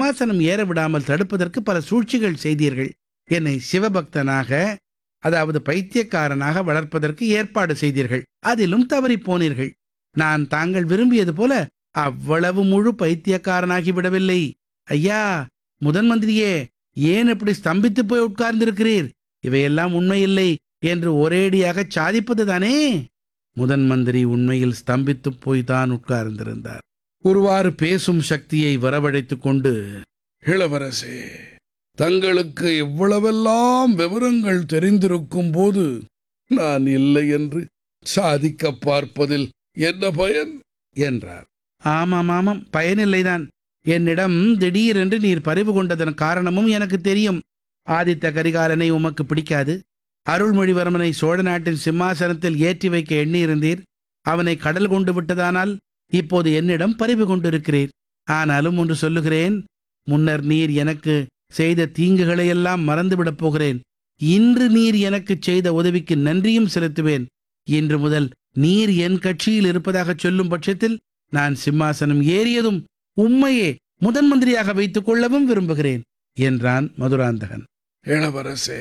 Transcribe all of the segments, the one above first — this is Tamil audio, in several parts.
சிம்மாசனம் ஏற விடாமல் தடுப்பதற்கு பல சூழ்ச்சிகள் செய்தீர்கள் என்னை சிவபக்தனாக அதாவது பைத்தியக்காரனாக வளர்ப்பதற்கு ஏற்பாடு செய்தீர்கள் அதிலும் தவறிப் போனீர்கள் நான் தாங்கள் விரும்பியது போல அவ்வளவு முழு பைத்தியக்காரனாகி விடவில்லை ஐயா முதன் மந்திரியே ஏன் இப்படி ஸ்தம்பித்து போய் உட்கார்ந்திருக்கிறீர் இவையெல்லாம் உண்மையில்லை என்று ஒரேடியாக சாதிப்பது தானே முதன் மந்திரி உண்மையில் ஸ்தம்பித்துப் போய்தான் உட்கார்ந்திருந்தார் ஒருவாறு பேசும் சக்தியை வரவழைத்துக் கொண்டு இளவரசே தங்களுக்கு இவ்வளவெல்லாம் விவரங்கள் தெரிந்திருக்கும் போது நான் இல்லை என்று சாதிக்க பார்ப்பதில் என்ன பயன் என்றார் ஆமாம் ஆமாம் பயனில்லைதான் என்னிடம் திடீரென்று நீர் பறிவு கொண்டதன் காரணமும் எனக்கு தெரியும் ஆதித்த கரிகாலனை உமக்கு பிடிக்காது அருள்மொழிவர்மனை சோழ நாட்டின் சிம்மாசனத்தில் ஏற்றி வைக்க எண்ணியிருந்தீர் அவனை கடல் கொண்டு விட்டதானால் இப்போது என்னிடம் பறிவு கொண்டிருக்கிறீர் ஆனாலும் ஒன்று சொல்லுகிறேன் முன்னர் நீர் எனக்கு செய்த தீங்குகளையெல்லாம் மறந்துவிடப் போகிறேன் இன்று நீர் எனக்கு செய்த உதவிக்கு நன்றியும் செலுத்துவேன் இன்று முதல் நீர் என் கட்சியில் இருப்பதாகச் சொல்லும் பட்சத்தில் நான் சிம்மாசனம் ஏறியதும் உம்மையே முதன் மந்திரியாக வைத்துக் கொள்ளவும் விரும்புகிறேன் என்றான் மதுராந்தகன் இளவரசே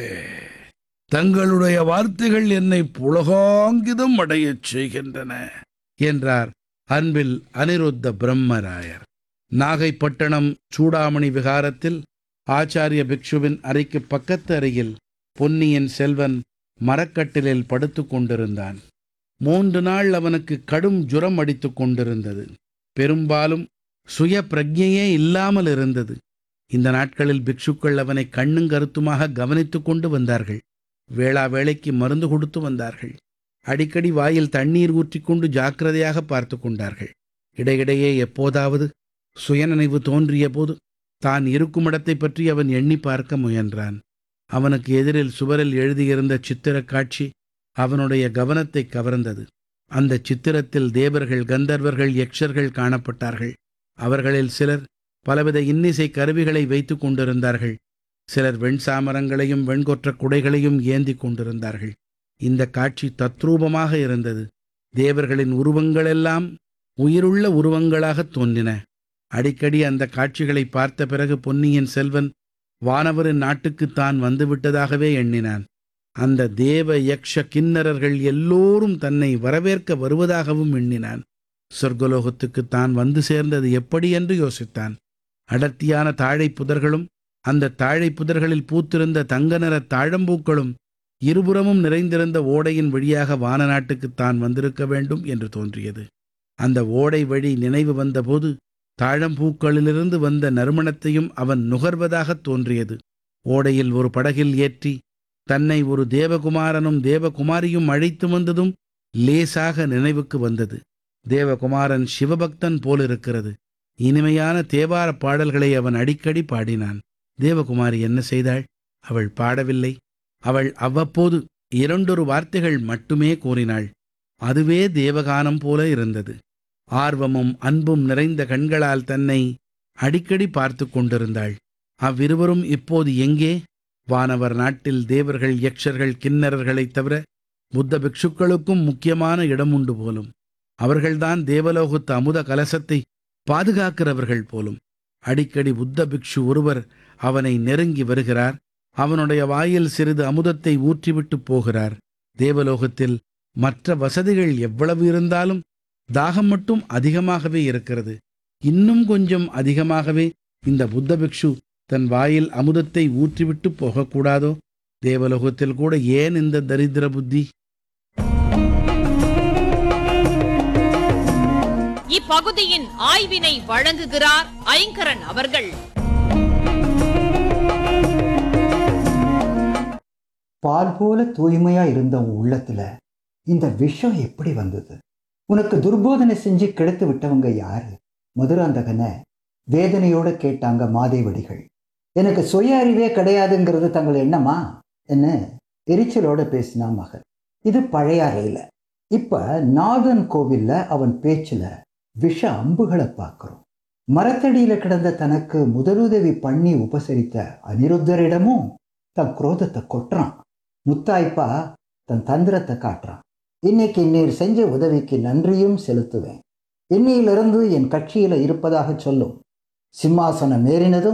தங்களுடைய வார்த்தைகள் என்னை புலகாங்கிதம் அடையச் செய்கின்றன என்றார் அன்பில் அனிருத்த பிரம்மராயர் நாகைப்பட்டினம் சூடாமணி விகாரத்தில் ஆச்சாரிய பிக்ஷுவின் அறைக்கு பக்கத்து அறையில் பொன்னியின் செல்வன் மரக்கட்டிலில் படுத்துக் கொண்டிருந்தான் மூன்று நாள் அவனுக்கு கடும் ஜுரம் அடித்துக் கொண்டிருந்தது பெரும்பாலும் சுய பிரஜையே இல்லாமல் இருந்தது இந்த நாட்களில் பிக்ஷுக்கள் அவனை கண்ணும் கருத்துமாக கவனித்துக் கொண்டு வந்தார்கள் வேளா வேளைக்கு மருந்து கொடுத்து வந்தார்கள் அடிக்கடி வாயில் தண்ணீர் ஊற்றிக்கொண்டு ஜாக்கிரதையாக பார்த்து கொண்டார்கள் இடையிடையே எப்போதாவது சுயநினைவு தோன்றிய போது தான் இருக்கும் இடத்தை பற்றி அவன் எண்ணி பார்க்க முயன்றான் அவனுக்கு எதிரில் சுவரில் எழுதியிருந்த சித்திரக் காட்சி அவனுடைய கவனத்தை கவர்ந்தது அந்த சித்திரத்தில் தேவர்கள் கந்தர்வர்கள் யக்ஷர்கள் காணப்பட்டார்கள் அவர்களில் சிலர் பலவித இன்னிசை கருவிகளை வைத்துக் கொண்டிருந்தார்கள் சிலர் வெண்சாமரங்களையும் வெண்கொற்ற குடைகளையும் ஏந்தி கொண்டிருந்தார்கள் இந்த காட்சி தத்ரூபமாக இருந்தது தேவர்களின் உருவங்களெல்லாம் உயிருள்ள உருவங்களாகத் தோன்றின அடிக்கடி அந்த காட்சிகளை பார்த்த பிறகு பொன்னியின் செல்வன் வானவரின் நாட்டுக்கு தான் வந்துவிட்டதாகவே எண்ணினான் அந்த தேவ யக்ஷ கிண்ணறர்கள் எல்லோரும் தன்னை வரவேற்க வருவதாகவும் எண்ணினான் சொர்க்கலோகத்துக்கு தான் வந்து சேர்ந்தது எப்படி என்று யோசித்தான் அடர்த்தியான தாழை புதர்களும் அந்த தாழை புதர்களில் பூத்திருந்த தங்க நிற தாழம்பூக்களும் இருபுறமும் நிறைந்திருந்த ஓடையின் வழியாக வான நாட்டுக்கு தான் வந்திருக்க வேண்டும் என்று தோன்றியது அந்த ஓடை வழி நினைவு வந்தபோது தாழம்பூக்களிலிருந்து வந்த நறுமணத்தையும் அவன் நுகர்வதாகத் தோன்றியது ஓடையில் ஒரு படகில் ஏற்றி தன்னை ஒரு தேவகுமாரனும் தேவகுமாரியும் அழைத்து வந்ததும் லேசாக நினைவுக்கு வந்தது தேவகுமாரன் சிவபக்தன் போலிருக்கிறது இனிமையான தேவார பாடல்களை அவன் அடிக்கடி பாடினான் தேவகுமாரி என்ன செய்தாள் அவள் பாடவில்லை அவள் அவ்வப்போது இரண்டொரு வார்த்தைகள் மட்டுமே கூறினாள் அதுவே தேவகானம் போல இருந்தது ஆர்வமும் அன்பும் நிறைந்த கண்களால் தன்னை அடிக்கடி பார்த்து கொண்டிருந்தாள் அவ்விருவரும் இப்போது எங்கே வானவர் நாட்டில் தேவர்கள் யக்ஷர்கள் கிண்ணறர்களைத் தவிர புத்த பிக்ஷுக்களுக்கும் முக்கியமான இடம் உண்டு போலும் அவர்கள்தான் தேவலோகத்து அமுத கலசத்தை பாதுகாக்கிறவர்கள் போலும் அடிக்கடி புத்த பிக்ஷு ஒருவர் அவனை நெருங்கி வருகிறார் அவனுடைய வாயில் சிறிது அமுதத்தை ஊற்றிவிட்டு போகிறார் தேவலோகத்தில் மற்ற வசதிகள் எவ்வளவு இருந்தாலும் தாகம் மட்டும் அதிகமாகவே இருக்கிறது இன்னும் கொஞ்சம் அதிகமாகவே இந்த புத்த பிக்ஷு தன் வாயில் அமுதத்தை ஊற்றிவிட்டு போகக்கூடாதோ தேவலோகத்தில் கூட ஏன் இந்த தரித்திர புத்தி இப்பகுதியின் ஆய்வினை வழங்குகிறார் ஐங்கரன் அவர்கள் பால் போல தூய்மையா இருந்த உன் உள்ளத்துல இந்த விஷம் எப்படி வந்தது உனக்கு துர்போதனை செஞ்சு கெடுத்து விட்டவங்க யாரு மதுராந்தகனை வேதனையோட கேட்டாங்க மாதேவடிகள் எனக்கு சுய அறிவே கிடையாதுங்கிறது தங்கள் எண்ணமா என்ன எரிச்சலோட பேசினா மகன் இது பழைய அறையில இப்ப நாதன் கோவில்ல அவன் பேச்சுல விஷ அம்புகளை பார்க்கிறோம் மரத்தடியில கிடந்த தனக்கு முதலுதவி பண்ணி உபசரித்த அனிருத்தரிடமும் தன் குரோதத்தை கொட்டுறான் முத்தாய்ப்பா தன் தந்திரத்தை காட்டுறான் இன்னைக்கு நீர் செஞ்ச உதவிக்கு நன்றியும் செலுத்துவேன் இன்னையிலிருந்து என் கட்சியில இருப்பதாக சொல்லும் சிம்மாசனம் ஏறினதும்